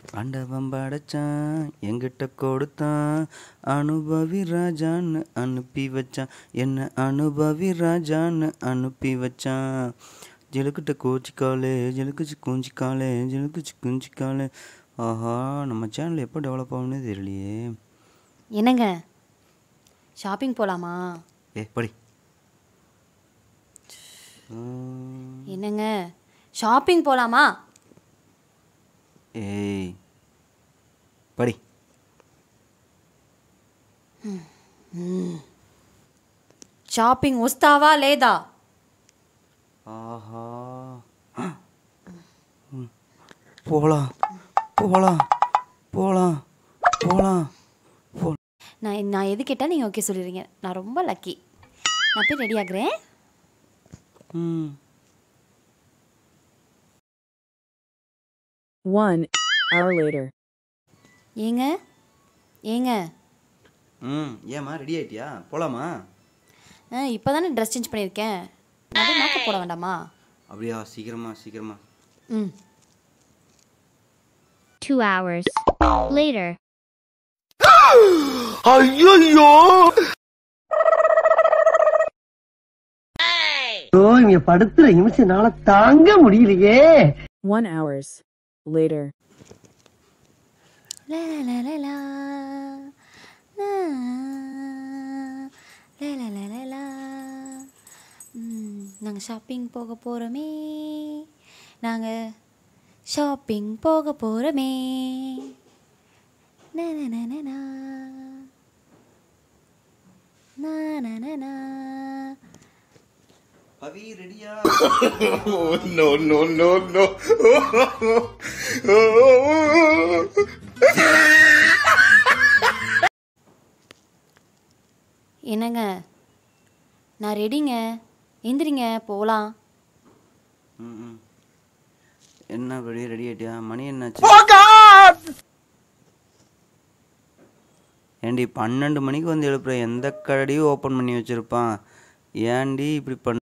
ஆண்டவன் படைச்சான் எங்கிட்ட கொடுத்தான் அனுபவி ராஜான்னு அனுப்பி வச்சான் என்ன அனுபவி ராஜான்னு அனுப்பி வச்சான் ஜிலுக்கிட்ட கோச்சிக்காலே ஜிலுக்குச்சு குஞ்சிக்காலே ஜிலுக்குச்சு குஞ்சிக்காலே ஆஹா நம்ம சேனல் எப்போ டெவலப் ஆகும்னே தெரியலையே என்னங்க ஷாப்பிங் போகலாமா ஏ படி உம், என்னங்க ஷாப்பிங் போகலாமா ஏய் படி షాపింగ్ వస్తావా లేదా ஆஹா ம். போகலாம் போகலாம் போகலாம் போகலாம் போ நான் நான் எது கேட்டால் நீங்கள் ஓகே சொல்லிடுறீங்க நான் ரொம்ப லக்கி நான் போய் ரெடி ஆகுறேன் ம் One hour later. ஏங்க ஏங்க ம் ஏம்மா ரெடி ஆயிட்டியா போகலாமா ஆ இப்போ தானே ட்ரெஸ் சேஞ்ச் பண்ணியிருக்கேன் நான் போய் மேக்கப் போட வேண்டாமா அப்படியா சீக்கிரமா சீக்கிரமா ம் Two hours later. ஐயோ இங்க படுத்துற நிமிஷம்னால தாங்க முடியலையே One hours later. லா லா லா லா லா லா லா லா லா லா நாங்கள் ஷாப்பிங் போக போகிறோமே நாங்கள் ஷாப்பிங் போக போகிறோமே நா நா நா நா நா நா நா நா நா பவி ரெடியா என்னங்க நான் ரெடிங்க எந்திரிங்க போகலாம் ம் ம். என்ன படி ரெடி ஆயிட்டியா மணி என்னாச்சு ஏண்டி பன்னெண்டு மணிக்கு வந்து எழுப்புற எந்த கடையும் ஓப்பன் பண்ணி வச்சிருப்பான் ஏன்டி இப்படி பண்ண